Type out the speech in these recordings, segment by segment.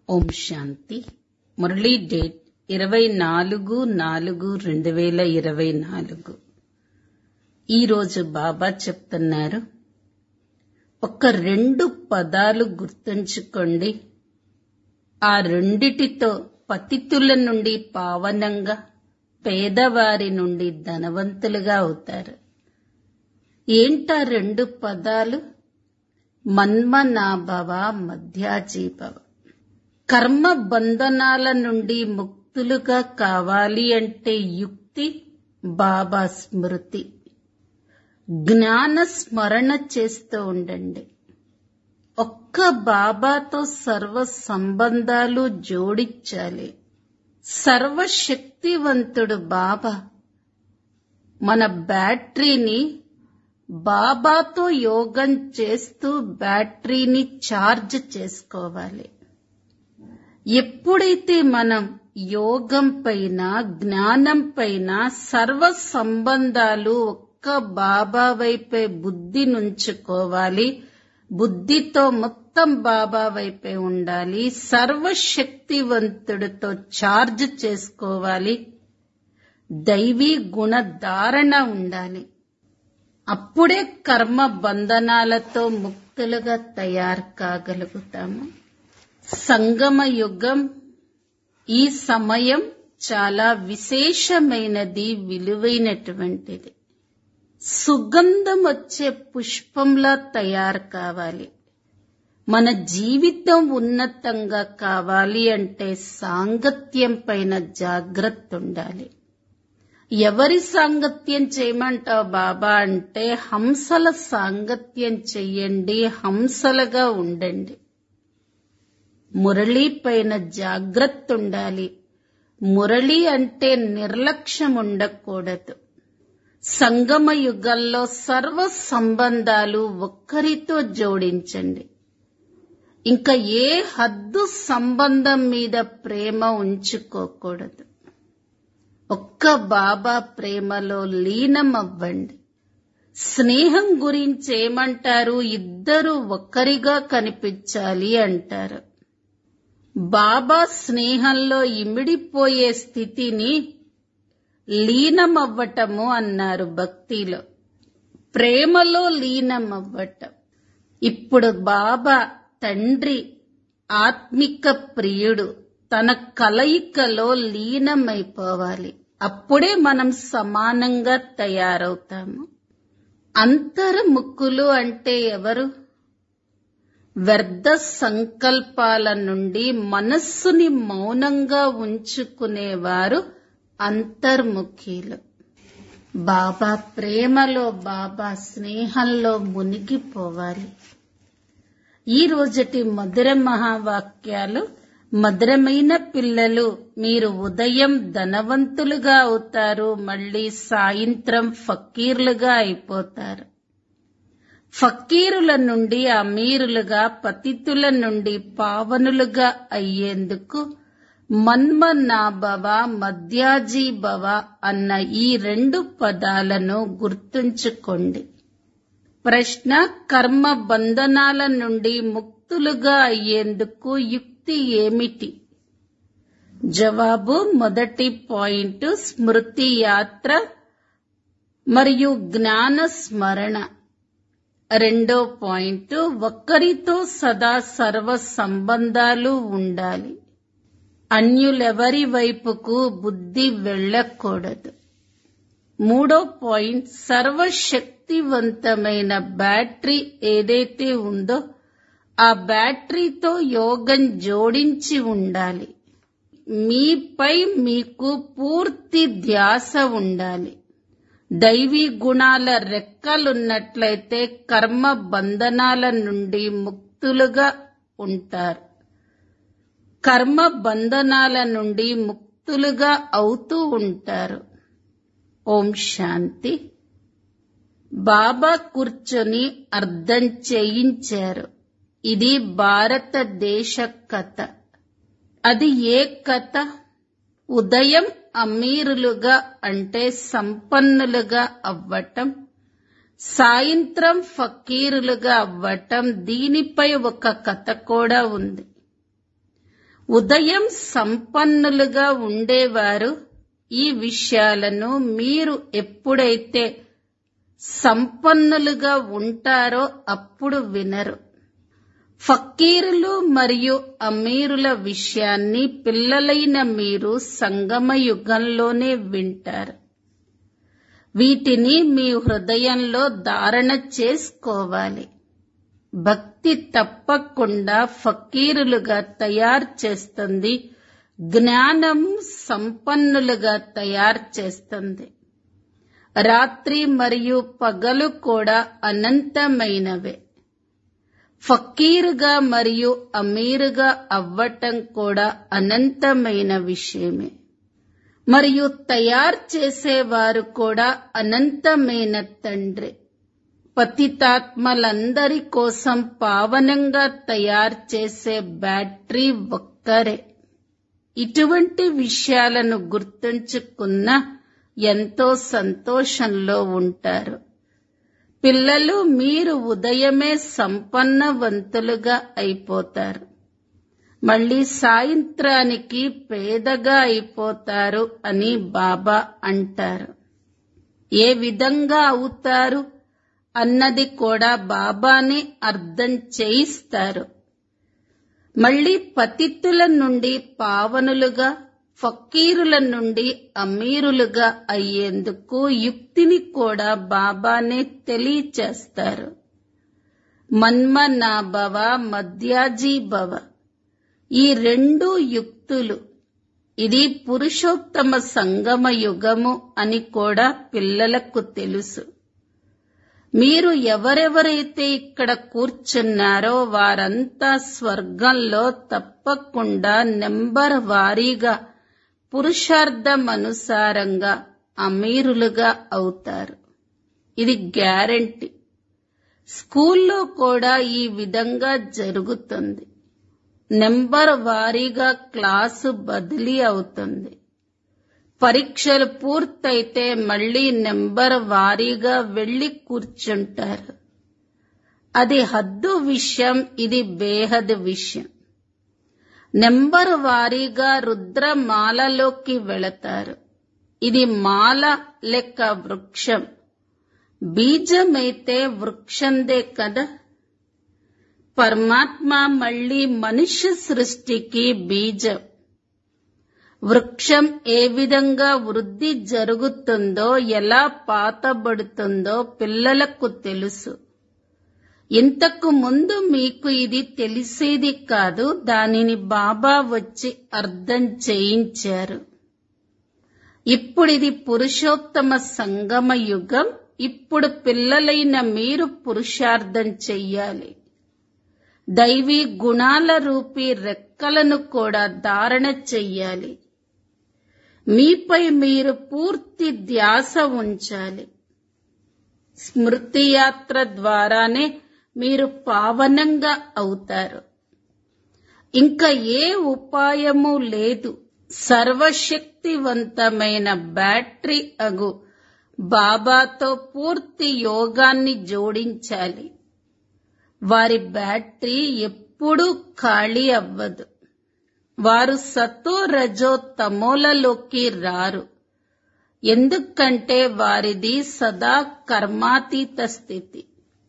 ఓం శాంతి Murali date ఇరవై నాలుగు నాలుగు రెండు వేల ఇరవై నాలుగు ఈరోజు బాబా చెప్తున్నారు ఒక రెండు పదాలు గుర్తుంచుకోండి ఆ రెండిటితో పతితుల నుండి పావనంగా పేదవారి నుండి ధనవంతులుగా అవుతారు ఏంటా రెండు పదాలు మన్మనాభవ మధ్యాజీభవ కర్మ బంధనాల నుండి ముక్తులుగా కావాలి అంటే యుక్తి బాబా స్మృతి జ్ఞాన స్మరణ చేస్తూ ఉండండి ఒక్క బాబాతో సర్వ సంబంధాలు జోడించాలి సర్వశక్తివంతుడు బాబా మన బ్యాటరీని బాబాతో యోగం చేస్తూ బ్యాటరీని ఛార్జ్ చేసుకోవాలి ఎప్పుడైతే మనం యోగం పైన జ్ఞానం పైన సర్వ సంబంధాలు ఒక్క బాబా వైపే బుద్ధి నుంచుకోవాలి బుద్ధితో మొత్తం బాబా వైపే ఉండాలి సర్వశక్తివంతుడితో ఛార్జ్ చేసుకోవాలి దైవీ గుణధారణ ఉండాలి అప్పుడే కర్మ బంధనాలతో ముక్తులుగా తయారు కాగలుగుతాము సంగమ యుగం ఈ సమయం చాలా విశేషమైనది విలువైనటువంటిది సుగంధం వచ్చే పుష్పంలా తయారు కావాలి మన జీవితం ఉన్నతంగా కావాలి అంటే సాంగత్యం పైన జాగ్రత్త ఉండాలి ఎవరి సాంగత్యం చేయమంటావు బాబా అంటే హంసల సాంగత్యం చెయ్యండి హంసలుగా ఉండండి మురళీ పైన జాగ్రత్త ఉండాలి మురళి అంటే నిర్లక్ష్యం ఉండకూడదు సంగమ యుగంలో సర్వ సంబంధాలు ఒక్కరితో జోడించండి ఇంకా ఏ హద్దు సంబంధం మీద ప్రేమ ఉంచుకోకూడదు ఒక్క బాబా ప్రేమలో లీనమవ్వండి స్నేహం గురించి ఏమంటారు ఇద్దరు ఒక్కరిగా కనిపించాలి అంటారు బాబా స్నేహంలో ఇమిడిపోయే స్థితిని లీనమవ్వటము అన్నారు భక్తిలో ప్రేమలో లీనమవ్వటం ఇప్పుడు బాబా తండ్రి ఆత్మిక ప్రియుడు తన కలయికలో లీనమైపోవాలి అప్పుడే మనం సమానంగా తయారవుతాము అంతర్ముఖులు అంటే ఎవరు వ్యర్థ సంకల్పాల నుండి మనస్సుని మౌనంగా ఉంచుకునేవారు అంతర్ముఖీలు బాబా ప్రేమలో బాబా స్నేహంలో మునిగిపోవాలి ఈ రోజటి మధుర మహావాక్యాలు మధురమైన పిల్లలు మీరు ఉదయం ధనవంతులుగా అవుతారు మళ్ళీ సాయంత్రం ఫకీర్లుగా అయిపోతారు ఫకీరుల నుండి అమీరులుగా పతితుల నుండి పావనులుగా అయ్యేందుకు మన్మనాభవ మధ్యాజీభవ అన్న ఈ రెండు పదాలను గుర్తుంచుకోండి ప్రశ్న కర్మ బంధనాల నుండి ముక్తులుగా అయ్యేందుకు యుక్తి ఏమిటి జవాబు మొదటి పాయింట్ స్మృతి యాత్ర మరియు జ్ఞాన స్మరణ రెండో పాయింట్ ఒక్కరితో సదా సర్వ సంబంధాలు ఉండాలి అన్యులెవరి వైపుకు బుద్ధి వెళ్ళకూడదు మూడో పాయింట్ సర్వశక్తివంతమైన బ్యాటరీ ఏదైతే ఉందో ఆ బ్యాటరీతో యోగం జోడించి ఉండాలి మీపై మీకు పూర్తి ధ్యాస ఉండాలి దైవీ గుణాల రెక్కలున్నట్లయితే కర్మ బంధనాల నుండి ముక్తులుగా ఉంటారు కర్మ బంధనాల నుండి ముక్తులుగా అవుతూ ఉంటారు ఓం శాంతి బాబా కూర్చొని అర్థం చేయించారు ఇది భారతదేశ కథ అది ఏ కథ ఉదయం అమీరులుగా అంటే సంపన్నులుగా అవ్వటం సాయంత్రం ఫకీరులుగా అవ్వటం దీనిపై ఒక కథ కూడా ఉంది ఉదయం సంపన్నులుగా ఉండేవారు ఈ విషయాలను మీరు ఎప్పుడైతే సంపన్నులుగా ఉంటారో అప్పుడు వినరు ఫకీరులు మరియు అమీరుల విషయాన్ని పిల్లలైన మీరు సంగమ యుగంలోనే వింటారు వీటిని మీ హృదయంలో ధారణ చేసుకోవాలి భక్తి తప్పకుండా ఫకీరులుగా తయారు చేస్తుంది జ్ఞానం సంపన్నులుగా తయారు చేస్తుంది రాత్రి మరియు పగలు కూడా అనంతమైనవే ఫకీరుగా మరియు అమీరుగా అవ్వటం కూడా అనంతమైన విషయమే మరియు తయారు చేసేవారు కూడా అనంతమైన తండ్రి పతితాత్మలందరి కోసం పావనంగా తయారు చేసే బ్యాటరీ ఒక్కరే ఇటువంటి విషయాలను గుర్తుంచుకున్న ఎంతో సంతోషంలో ఉంటారు పిల్లలు మీరు ఉదయమే సంపన్నవంతులుగా అయిపోతారు మళ్ళీ సాయంత్రానికి పేదగా అయిపోతారు అని బాబా అంటారు ఏ విధంగా అవుతారు అన్నది కూడా బాబాని అర్థం చేయిస్తారు మళ్ళీ పతితుల నుండి పావనులుగా ఫకీరుల నుండి అమీరులుగా అయ్యేందుకు యుక్తిని కూడా బాబానే తెలియచేస్తారు మన్మనా భవ మధ్యాజీ భవ ఈ రెండు యుక్తులు ఇది పురుషోత్తమ సంగమ యుగము అని కూడా పిల్లలకు తెలుసు మీరు ఎవరెవరైతే ఇక్కడ కూర్చున్నారో వారంతా స్వర్గంలో తప్పకుండా నెంబర్ వారీగా పురుషార్థం అనుసారంగా అమీరులుగా అవుతారు ఇది గ్యారంటీ స్కూల్లో కూడా ఈ విధంగా జరుగుతుంది నెంబర్ వారీగా క్లాసు బదిలీ అవుతుంది పరీక్షలు పూర్తయితే మళ్ళీ నెంబర్ వారీగా వెళ్లి కూర్చుంటారు అది హద్దు విషయం ఇది బేహద్ విషయం నెంబర్ వారీగా రుద్రమాలలోకి వెళతారు ఇది మాల లెక్క వృక్షం బీజమైతే వృక్షందే కదా పరమాత్మ మళ్ళీ మనుష్య సృష్టికి బీజం వృక్షం ఏ విధంగా వృద్ధి జరుగుతుందో ఎలా పాతబడుతుందో పిల్లలకు తెలుసు ఇంతకు ముందు మీకు ఇది తెలిసేది కాదు దానిని బాబా వచ్చి అర్థం చేయించారు ఇప్పుడు ఇది పురుషోత్తమ సంగమ యుగం ఇప్పుడు పిల్లలైన మీరు పురుషార్థం చెయ్యాలి దైవీ గుణాల రూపీ రెక్కలను కూడా ధారణ చెయ్యాలి మీపై మీరు పూర్తి ధ్యాస ఉంచాలి స్మృతి యాత్ర ద్వారానే మీరు పావనంగా అవుతారు ఇంకా ఏ ఉపాయము లేదు సర్వశక్తివంతమైన బ్యాటరీ అగు బాబాతో పూర్తి యోగాన్ని జోడించాలి వారి బ్యాటరీ ఎప్పుడూ ఖాళీ అవ్వదు వారు సతో రజో తమోలలోకి రారు ఎందుకంటే వారిది సదా కర్మాతీత స్థితి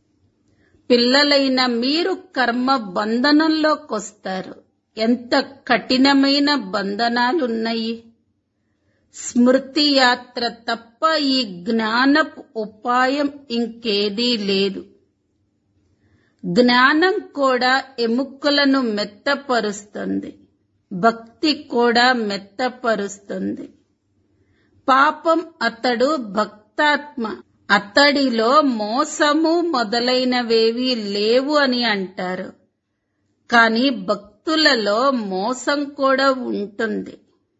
పిల్లలైన మీరు కర్మ బంధనంలోకొస్తారు ఎంత కఠినమైన బంధనాలున్నాయి స్మృతి యాత్ర తప్ప ఈ జ్ఞానపు ఉపాయం ఇంకేదీ లేదు జ్ఞానం కూడా ఎముకలను మెత్తపరుస్తుంది భక్తి కూడా మెత్తపరుస్తుంది పాపం అతడు భక్తాత్మ అతడిలో మోసము మొదలైనవేవి లేవు అని అంటారు కానీ భక్తులలో మోసం కూడా ఉంటుంది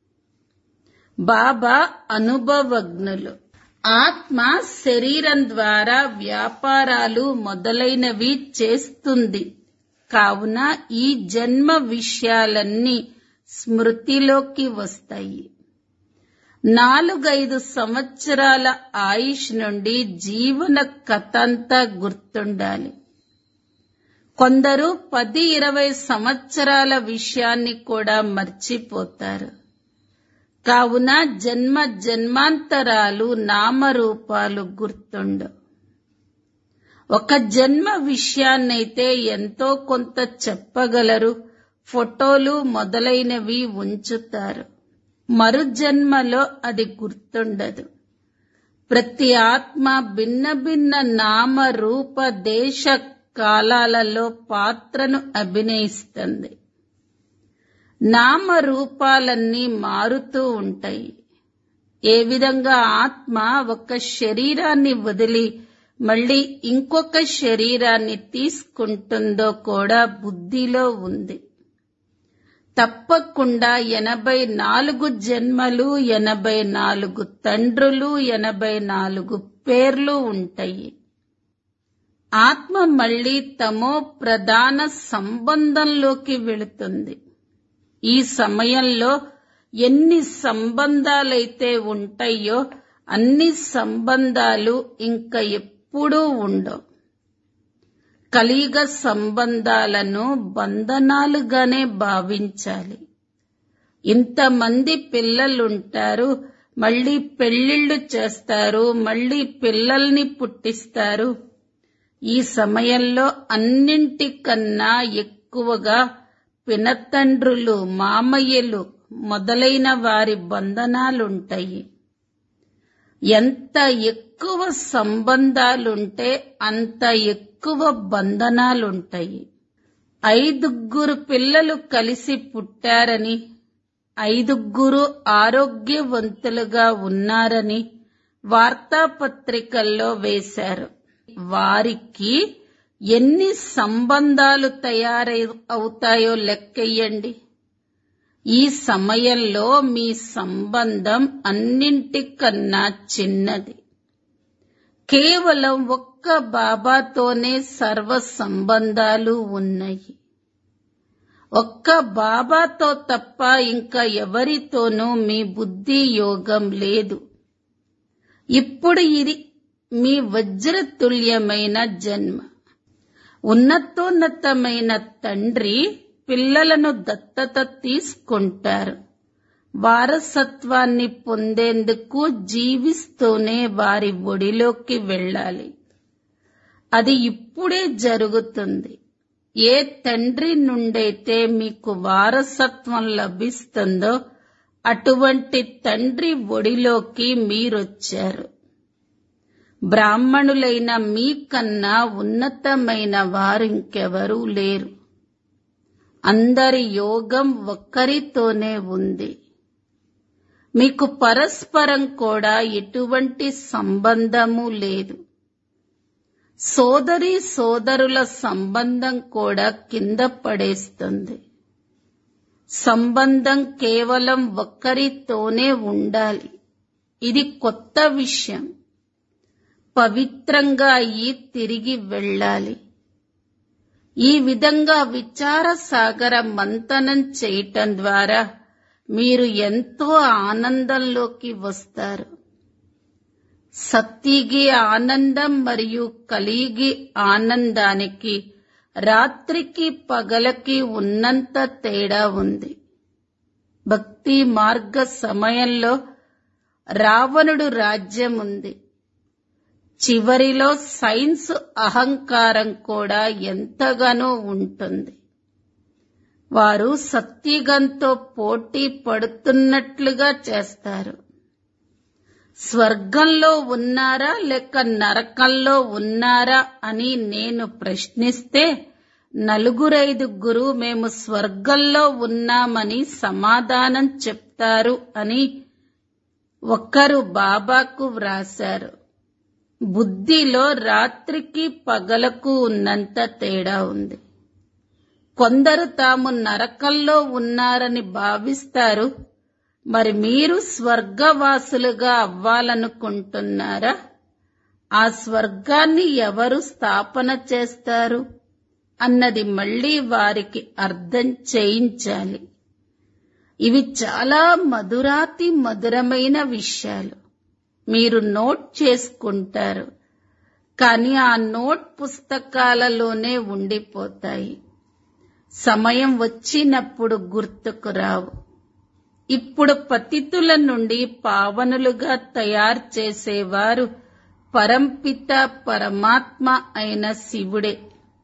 బాబా అనుభవజ్ఞులు ఆత్మ శరీరం ద్వారా వ్యాపారాలు మొదలైనవి చేస్తుంది కావున ఈ జన్మ విషయాలన్నీ స్మృతిలోకి వస్తాయి నాలుగైదు సంవత్సరాల ఆయుష్ నుండి జీవన కథంతా గుర్తుండాలి కొందరు పది ఇరవై సంవత్సరాల విషయాన్ని కూడా మర్చిపోతారు కావున జన్మ జన్మాంతరాలు నామరూపాలు గుర్తుండవు ఒక జన్మ విషయాన్నైతే ఎంతో కొంత చెప్పగలరు ఫోటోలు మొదలైనవి ఉంచుతారు మరు జన్మలో అది గుర్తుండదు ప్రతి ఆత్మ భిన్న భిన్న నామ రూప దేశ కాలాలలో పాత్రను అభినయిస్తుంది నామ రూపాలన్నీ మారుతూ ఉంటాయి ఏ విధంగా ఆత్మ ఒక శరీరాన్ని వదిలి మళ్ళీ ఇంకొక శరీరాన్ని తీసుకుంటుందో కూడా బుద్ధిలో ఉంది తప్పకుండా ఎనభై నాలుగు జన్మలు ఎనభై నాలుగు తండ్రులు ఎనభై నాలుగు పేర్లు ఉంటాయి ఆత్మ మళ్ళీ తమో ప్రధాన సంబంధంలోకి వెళుతుంది ఈ సమయంలో ఎన్ని సంబంధాలైతే ఉంటాయో అన్ని సంబంధాలు ఇంకా ఎప్పుడూ ఉండవు కలియుగ సంబంధాలను బంధనాలుగానే భావించాలి ఇంతమంది పిల్లలుంటారు మళ్ళీ పెళ్లిళ్లు చేస్తారు మళ్ళీ పిల్లల్ని పుట్టిస్తారు ఈ సమయంలో అన్నింటికన్నా ఎక్కువగా పినతండ్రులు మామయ్యలు మొదలైన వారి బంధనాలుంటాయి ఎంత ఎక్కువ సంబంధాలుంటే అంత ఎక్కువ బంధనాలుంటాయి ఐదుగురు పిల్లలు కలిసి పుట్టారని ఐదుగురు ఆరోగ్యవంతులుగా ఉన్నారని వార్తాపత్రికల్లో వేశారు వారికి ఎన్ని సంబంధాలు తయారై అవుతాయో లెక్కెయ్యండి ఈ సమయంలో మీ సంబంధం అన్నింటికన్నా చిన్నది కేవలం ఒక్క బాబాతోనే సర్వ సంబంధాలు ఉన్నాయి ఒక్క బాబాతో తప్ప ఇంకా ఎవరితోనూ మీ బుద్ధి యోగం లేదు ఇప్పుడు ఇది మీ వజ్రతుల్యమైన జన్మ ఉన్నతోన్నతమైన తండ్రి పిల్లలను దత్తత తీసుకుంటారు వారసత్వాన్ని పొందేందుకు జీవిస్తూనే వారి ఒడిలోకి వెళ్ళాలి అది ఇప్పుడే జరుగుతుంది ఏ తండ్రి నుండైతే మీకు వారసత్వం లభిస్తుందో అటువంటి తండ్రి ఒడిలోకి మీరొచ్చారు బ్రాహ్మణులైన మీకన్నా ఉన్నతమైన వారింకెవరూ లేరు అందరి యోగం ఒక్కరితోనే ఉంది మీకు పరస్పరం కూడా ఎటువంటి సంబంధము లేదు సోదరి సోదరుల సంబంధం కూడా కింద పడేస్తుంది సంబంధం కేవలం ఒక్కరితోనే ఉండాలి ఇది కొత్త విషయం పవిత్రంగా అయ్యి తిరిగి వెళ్ళాలి ఈ విధంగా విచార సాగర మంతనం చేయటం ద్వారా మీరు ఎంతో ఆనందంలోకి వస్తారు సత్తిగి ఆనందం మరియు కలిగి ఆనందానికి రాత్రికి పగలకి ఉన్నంత తేడా ఉంది భక్తి మార్గ సమయంలో రావణుడు రాజ్యం ఉంది చివరిలో సైన్స్ అహంకారం కూడా ఎంతగానో ఉంటుంది వారు సత్యుగంతో పోటీ పడుతున్నట్లుగా చేస్తారు స్వర్గంలో ఉన్నారా లేక నరకంలో ఉన్నారా అని నేను ప్రశ్నిస్తే నలుగురైదుగురు మేము స్వర్గంలో ఉన్నామని సమాధానం చెప్తారు అని ఒకరు బాబాకు వ్రాశారు బుద్ధిలో రాత్రికి పగలకు ఉన్నంత తేడా ఉంది కొందరు తాము నరకంలో ఉన్నారని భావిస్తారు మరి మీరు స్వర్గవాసులుగా అవ్వాలనుకుంటున్నారా ఆ స్వర్గాన్ని ఎవరు స్థాపన చేస్తారు అన్నది మళ్ళీ వారికి అర్థం చేయించాలి ఇవి చాలా మధురాతి మధురమైన విషయాలు మీరు నోట్ చేసుకుంటారు కానీ ఆ నోట్ పుస్తకాలలోనే ఉండిపోతాయి సమయం వచ్చినప్పుడు గుర్తుకు రావు ఇప్పుడు పతితుల నుండి పావనులుగా తయారు చేసేవారు పరంపిత పరమాత్మ అయిన శివుడే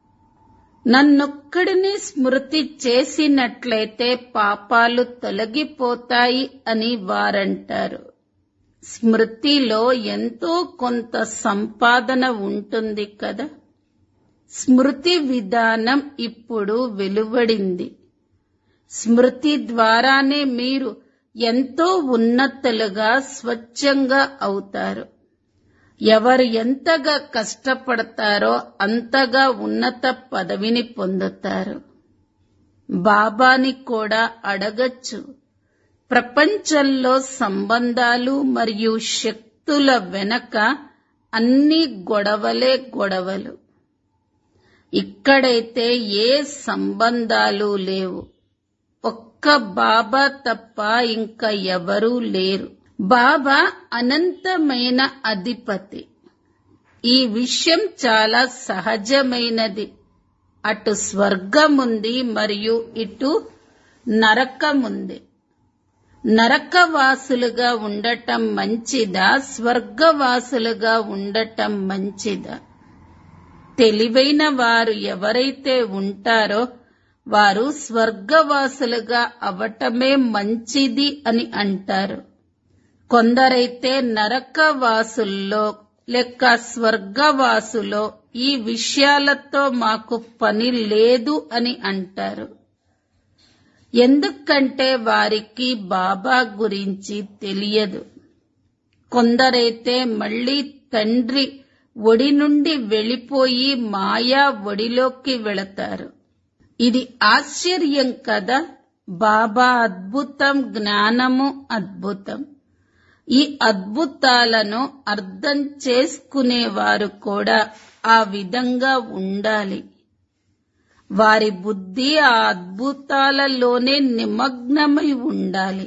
నన్నొక్కడిని స్మృతి చేసినట్లయితే పాపాలు తొలగిపోతాయి అని వారంటారు స్మృతిలో ఎంతో కొంత సంపాదన ఉంటుంది కదా స్మృతి విధానం ఇప్పుడు వెలువడింది స్మృతి ద్వారానే మీరు ఎంతో ఉన్నతులుగా స్వచ్ఛంగా అవుతారు ఎవరు ఎంతగా కష్టపడతారో అంతగా ఉన్నత పదవిని పొందుతారు బాబాని కూడా అడగచ్చు ప్రపంచంలో సంబంధాలు మరియు శక్తుల వెనక అన్ని గొడవలే గొడవలు ఇక్కడైతే ఏ సంబంధాలు లేవు ఒక్క బాబా తప్ప ఇంకా ఎవరూ లేరు బాబా అనంతమైన అధిపతి ఈ విషయం చాలా సహజమైనది అటు స్వర్గముంది మరియు ఇటు నరకముంది నరకవాసులుగా ఉండటం మంచిదా స్వర్గవాసులుగా ఉండటం మంచిదా తెలివైన వారు ఎవరైతే ఉంటారో వారు స్వర్గవాసులుగా అవటమే మంచిది అని అంటారు కొందరైతే నరకవాసుల్లో లేక స్వర్గవాసులో ఈ విషయాలతో మాకు పని లేదు అని అంటారు ఎందుకంటే వారికి బాబా గురించి తెలియదు కొందరైతే మళ్ళీ తండ్రి ఒడి నుండి వెళ్ళిపోయి మాయా ఒడిలోకి వెళతారు ఇది ఆశ్చర్యం కదా బాబా అద్భుతం జ్ఞానము అద్భుతం ఈ అద్భుతాలను అర్థం చేసుకునేవారు కూడా ఆ విధంగా ఉండాలి వారి బుద్ధి ఆ అద్భుతాలలోనే నిమగ్నమై ఉండాలి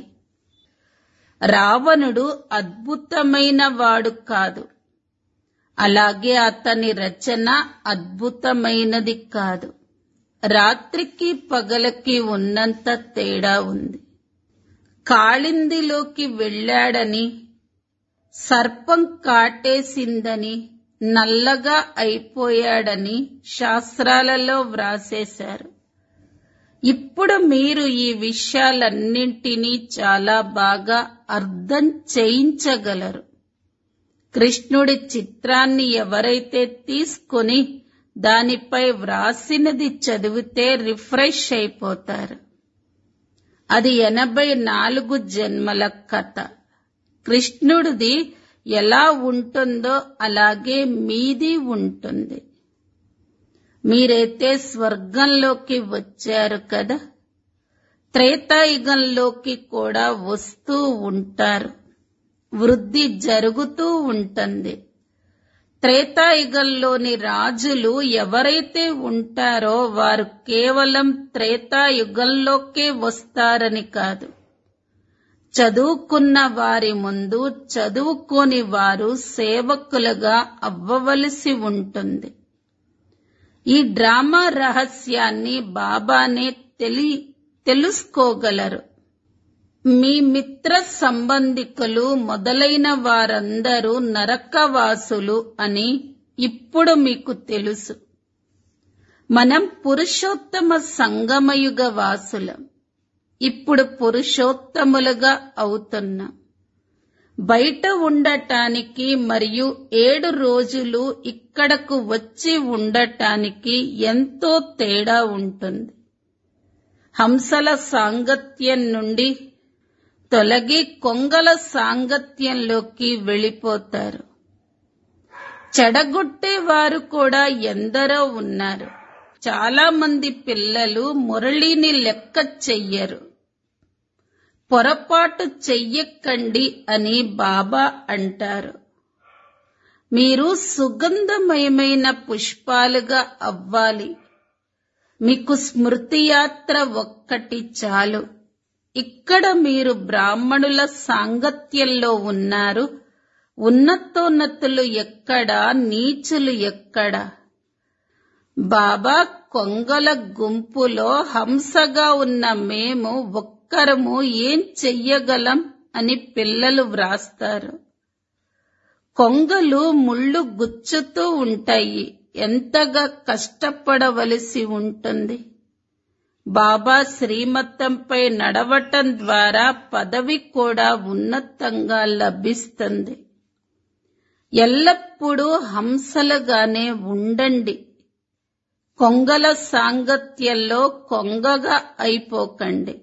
రావణుడు అద్భుతమైన వాడు కాదు అలాగే అతని రచన అద్భుతమైనది కాదు రాత్రికి పగలకి ఉన్నంత తేడా ఉంది కాళిందిలోకి వెళ్ళాడని సర్పం కాటేసిందని నల్లగా అయిపోయాడని శాస్త్రాలలో వ్రాసేశారు ఇప్పుడు మీరు ఈ విషయాలన్నింటినీ చాలా బాగా అర్థం చేయించగలరు కృష్ణుడి చిత్రాన్ని ఎవరైతే తీసుకొని దానిపై వ్రాసినది చదివితే రిఫ్రెష్ అయిపోతారు అది ఎనభై నాలుగు జన్మల కథ కృష్ణుడిది ఎలా ఉంటుందో అలాగే మీది ఉంటుంది మీరైతే స్వర్గంలోకి వచ్చారు కదా త్రేతాయుగంలోకి కూడా వస్తూ ఉంటారు వృద్ధి జరుగుతూ ఉంటుంది త్రేతాయుగంలోని రాజులు ఎవరైతే ఉంటారో వారు కేవలం త్రేతాయుగంలోకే వస్తారని కాదు చదువుకున్న వారి ముందు చదువుకోని వారు సేవకులుగా అవ్వవలసి ఉంటుంది ఈ డ్రామా రహస్యాన్ని బాబానే తెలి తెలుసుకోగలరు మీ మిత్ర సంబంధికులు మొదలైన వారందరూ నరకవాసులు అని ఇప్పుడు మీకు తెలుసు మనం పురుషోత్తమ సంగమయుగ వాసులం ఇప్పుడు పురుషోత్తములుగా అవుతున్నాం బయట ఉండటానికి మరియు ఏడు రోజులు ఇక్కడకు వచ్చి ఉండటానికి ఎంతో తేడా ఉంటుంది హంసల సాంగత్యం నుండి తొలగి కొంగల సాంగత్యంలోకి వెళ్ళిపోతారు చెడగొట్టే వారు కూడా ఎందరో ఉన్నారు చాలా మంది పిల్లలు మురళిని లెక్క చెయ్యరు పొరపాటు చెయ్యకండి అని బాబా అంటారు మీరు సుగంధమయమైన పుష్పాలుగా అవ్వాలి మీకు స్మృతి యాత్ర ఒక్కటి చాలు ఇక్కడ మీరు బ్రాహ్మణుల సాంగత్యంలో ఉన్నారు ఉన్నతోన్నతులు ఎక్కడా నీచులు ఎక్కడా బాబా కొంగల గుంపులో హంసగా ఉన్న మేము ఒక్కరము ఏం చెయ్యగలం అని పిల్లలు వ్రాస్తారు కొంగలు ముళ్ళు గుచ్చుతూ ఉంటాయి ఎంతగా కష్టపడవలసి ఉంటుంది బాబా శ్రీమతంపై నడవటం ద్వారా పదవి కూడా ఉన్నతంగా లభిస్తుంది ఎల్లప్పుడూ హంసలుగానే ఉండండి కొంగల సాంగత్యంలో కొంగగా అయిపోకండి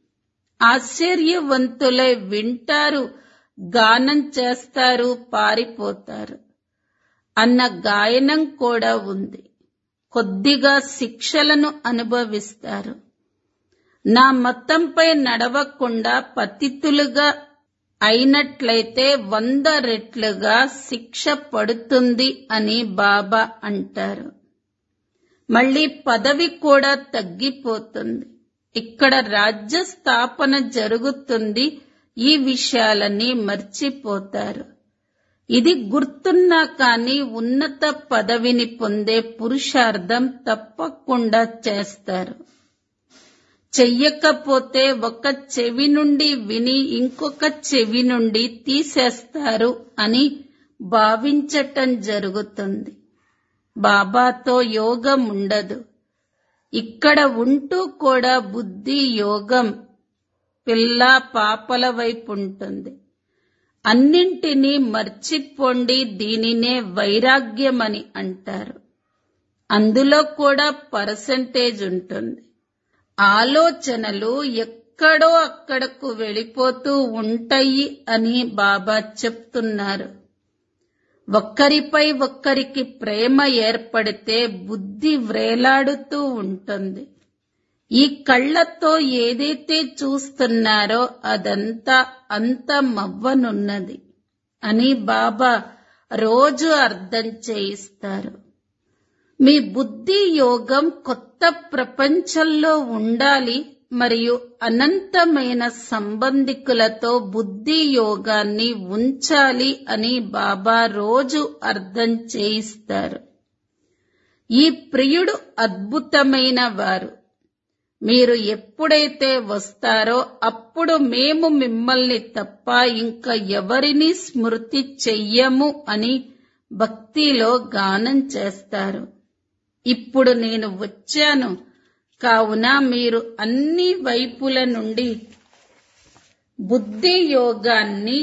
ఆశ్చర్యవంతులై వింటారు గానం చేస్తారు పారిపోతారు అన్న గాయనం కూడా ఉంది కొద్దిగా శిక్షలను అనుభవిస్తారు నా మతంపై నడవకుండా పతితులుగా అయినట్లయితే వంద రెట్లుగా శిక్ష పడుతుంది అని బాబా అంటారు మళ్ళీ పదవి కూడా తగ్గిపోతుంది ఇక్కడ రాజ్య స్థాపన జరుగుతుంది ఈ విషయాలన్నీ మర్చిపోతారు ఇది గుర్తున్నా కానీ ఉన్నత పదవిని పొందే పురుషార్థం తప్పకుండా చేస్తారు చెయ్యకపోతే ఒక చెవి నుండి విని ఇంకొక చెవి నుండి తీసేస్తారు అని భావించటం జరుగుతుంది బాబాతో యోగం ఉండదు ఇక్కడ ఉంటూ కూడా బుద్ధి యోగం పిల్ల పాపల వైపు ఉంటుంది అన్నింటినీ మర్చిపోండి దీనినే వైరాగ్యమని అంటారు అందులో కూడా పర్సంటేజ్ ఉంటుంది ఆలోచనలు ఎక్కడో అక్కడకు వెళ్ళిపోతూ ఉంటాయి అని బాబా చెప్తున్నారు ఒక్కరిపై ఒక్కరికి ప్రేమ ఏర్పడితే బుద్ధి వ్రేలాడుతూ ఉంటుంది ఈ కళ్ళతో ఏదైతే చూస్తున్నారో అదంతా అంతమవ్వనున్నది అని బాబా రోజు అర్థం చేయిస్తారు మీ బుద్ధి యోగం కొత్త ప్రపంచంలో ఉండాలి మరియు అనంతమైన సంబంధికులతో బుద్ధి యోగాన్ని ఉంచాలి అని బాబా రోజు అర్థం చేయిస్తారు ఈ ప్రియుడు అద్భుతమైన వారు మీరు ఎప్పుడైతే వస్తారో అప్పుడు మేము మిమ్మల్ని తప్ప ఇంకా ఎవరిని స్మృతి చెయ్యము అని భక్తిలో గానం చేస్తారు ఇప్పుడు నేను వచ్చాను కావున మీరు అన్ని వైపుల నుండి బుద్ధి యోగాన్ని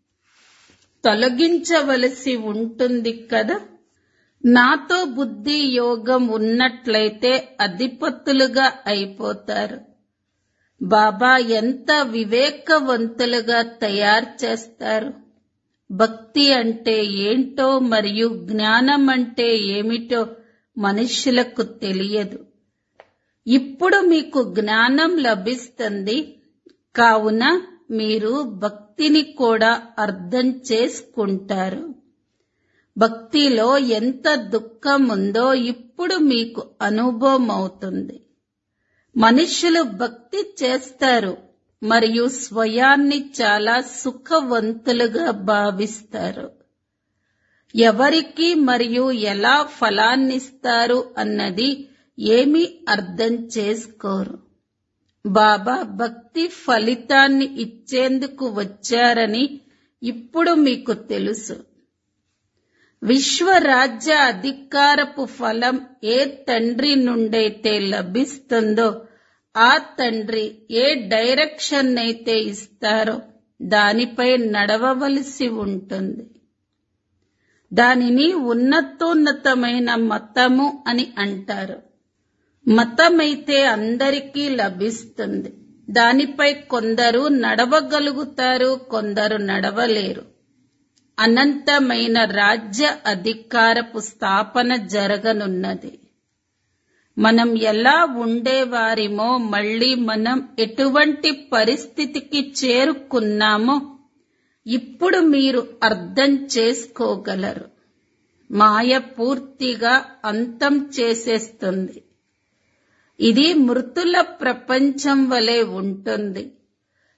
తొలగించవలసి ఉంటుంది కదా నాతో బుద్ధి యోగం ఉన్నట్లయితే అధిపతులుగా అయిపోతారు బాబా ఎంత వివేకవంతులుగా తయారు చేస్తారు భక్తి అంటే ఏంటో మరియు జ్ఞానం అంటే ఏమిటో మనుషులకు తెలియదు ఇప్పుడు మీకు జ్ఞానం లభిస్తుంది కావున మీరు భక్తిని కూడా అర్థం చేసుకుంటారు భక్తిలో ఎంత దుఃఖం ఉందో ఇప్పుడు మీకు అనుభవం అవుతుంది మనుషులు భక్తి చేస్తారు మరియు స్వయాన్ని చాలా సుఖవంతులుగా భావిస్తారు ఎవరికి మరియు ఎలా ఫలాన్నిస్తారు అన్నది ఏమీ అర్థం చేసుకోరు బాబా భక్తి ఫలితాన్ని ఇచ్చేందుకు వచ్చారని ఇప్పుడు మీకు తెలుసు విశ్వరాజ్య అధికారపు ఫలం ఏ తండ్రి నుండైతే లభిస్తుందో ఆ తండ్రి ఏ డైరెక్షన్ అయితే ఇస్తారో దానిపై నడవవలసి ఉంటుంది దానిని ఉన్నతోన్నతమైన మతము అని అంటారు మతమైతే అందరికీ లభిస్తుంది దానిపై కొందరు నడవగలుగుతారు కొందరు నడవలేరు అనంతమైన రాజ్య అధికారపు స్థాపన జరగనున్నది మనం ఎలా ఉండేవారిమో మళ్ళీ మనం ఎటువంటి పరిస్థితికి చేరుకున్నామో ఇప్పుడు మీరు అర్థం చేసుకోగలరు మాయ పూర్తిగా అంతం చేసేస్తుంది ఇది మృతుల ప్రపంచం వలె ఉంటుంది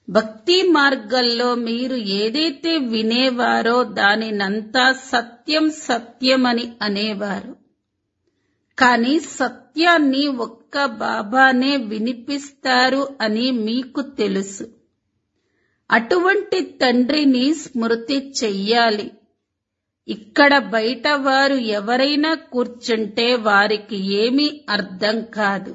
భక్తి మార్గంలో మీరు ఏదైతే వినేవారో దానినంతా సత్యం సత్యమని అనేవారు కానీ సత్యాన్ని ఒక్క బాబానే వినిపిస్తారు అని మీకు తెలుసు అటువంటి తండ్రిని స్మృతి చెయ్యాలి ఇక్కడ బయట వారు ఎవరైనా కూర్చుంటే వారికి ఏమీ అర్థం కాదు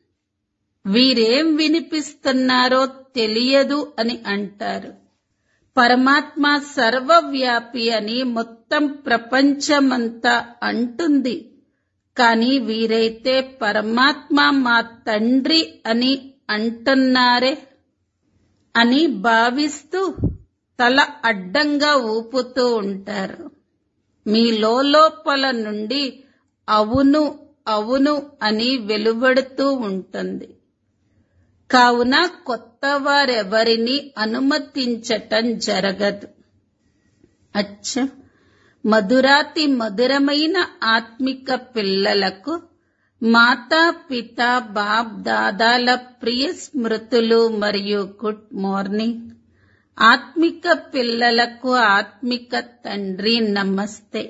వీరేం వినిపిస్తున్నారో తెలియదు అని అంటారు పరమాత్మ సర్వవ్యాపి అని మొత్తం ప్రపంచమంతా అంటుంది కానీ వీరైతే పరమాత్మ మా తండ్రి అని అంటున్నారే అని భావిస్తూ తల అడ్డంగా ఊపుతూ ఉంటారు మీ లోపల నుండి అవును అవును అని వెలువడుతూ ఉంటుంది కావున కొత్త వారెవరిని అనుమతించటం జరగదు అచ్చ మధురాతి మధురమైన ఆత్మిక పిల్లలకు మాతా పిత బాప్ దాదాల ప్రియ స్మృతులు మరియు గుడ్ మార్నింగ్ ఆత్మిక పిల్లలకు ఆత్మిక తండ్రి నమస్తే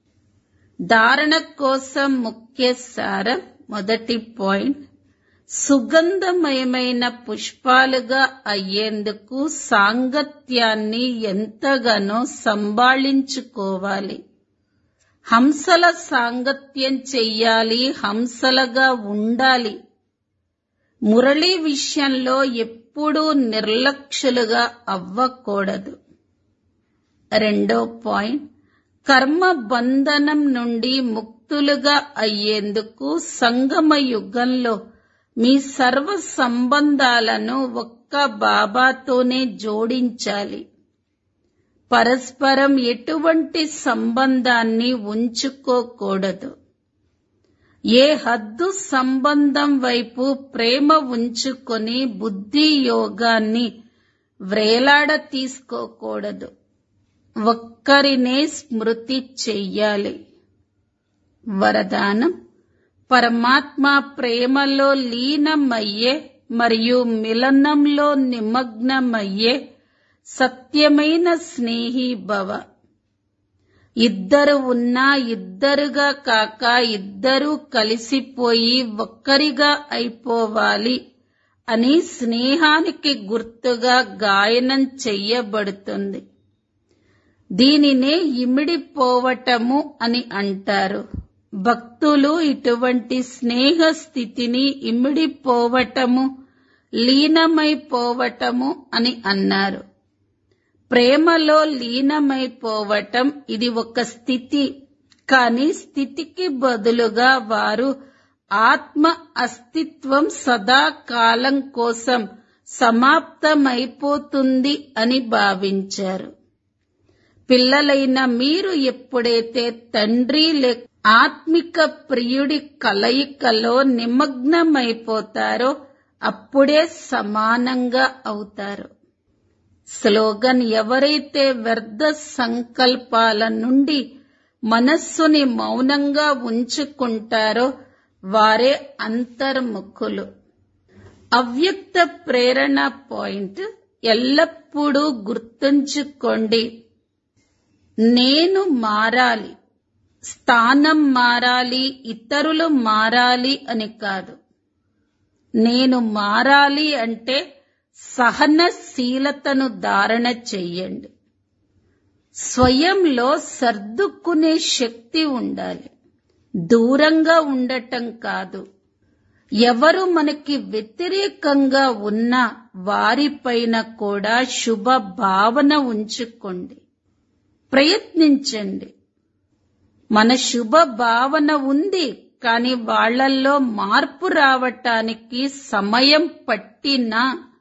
ధారణ కోసం ముఖ్య సారం మొదటి పాయింట్ సుగంధమయమైన పుష్పాలుగా అయ్యేందుకు సాంగత్యాన్ని ఎంతగానో సంభాళించుకోవాలి హంసల సాంగత్యం చెయ్యాలి హంసలుగా ఉండాలి మురళి విషయంలో ఎప్పుడూ నిర్లక్ష్యులుగా అవ్వకూడదు రెండో పాయింట్ కర్మ బంధనం నుండి ముక్తులుగా అయ్యేందుకు సంగమ యుగంలో మీ సర్వ సంబంధాలను ఒక్క బాబాతోనే జోడించాలి పరస్పరం ఎటువంటి సంబంధాన్ని ఉంచుకోకూడదు ఏ హద్దు సంబంధం వైపు ప్రేమ ఉంచుకొని బుద్ధి యోగాన్ని వ్రేలాడ తీసుకోకూడదు ఒక్కరినే స్మృతి చెయ్యాలి వరదానం పరమాత్మ ప్రేమలో లీనమయ్యే మరియు మిలనంలో నిమగ్నమయ్యే సత్యమైన స్నేహి భవ ఇద్దరు ఉన్నా ఇద్దరుగా కాక ఇద్దరూ కలిసిపోయి ఒక్కరిగా అయిపోవాలి అని స్నేహానికి గుర్తుగా గాయనం చెయ్యబడుతుంది దీనినే ఇమిడిపోవటము అని అంటారు భక్తులు ఇటువంటి స్నేహ స్థితిని ఇమిడిపోవటము లీనమైపోవటము అని అన్నారు ప్రేమలో లీనమైపోవటం ఇది ఒక స్థితి కానీ స్థితికి బదులుగా వారు ఆత్మ అస్తిత్వం సదాకాలం కోసం సమాప్తమైపోతుంది అని భావించారు పిల్లలైన మీరు ఎప్పుడైతే తండ్రి లే ఆత్మిక ప్రియుడి కలయికలో నిమగ్నమైపోతారో అప్పుడే సమానంగా అవుతారు స్లోగన్ ఎవరైతే వ్యర్థ సంకల్పాల నుండి మనస్సుని మౌనంగా ఉంచుకుంటారో వారే అంతర్ముఖులు అవ్యక్త ప్రేరణ పాయింట్ ఎల్లప్పుడూ గుర్తుంచుకోండి నేను మారాలి స్థానం మారాలి ఇతరులు మారాలి అని కాదు నేను మారాలి అంటే సహనశీలతను ధారణ చెయ్యండి స్వయంలో సర్దుకునే శక్తి ఉండాలి దూరంగా ఉండటం కాదు ఎవరు మనకి వ్యతిరేకంగా ఉన్నా వారిపైన కూడా శుభ భావన ఉంచుకోండి ప్రయత్నించండి మన శుభ భావన ఉంది కానీ వాళ్ళల్లో మార్పు రావటానికి సమయం పట్టినా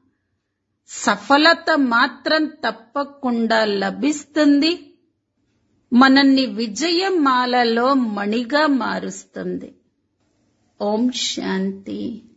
సఫలత మాత్రం తప్పకుండా లభిస్తుంది మనల్ని విజయమాలలో మణిగా మారుస్తుంది ఓం శాంతి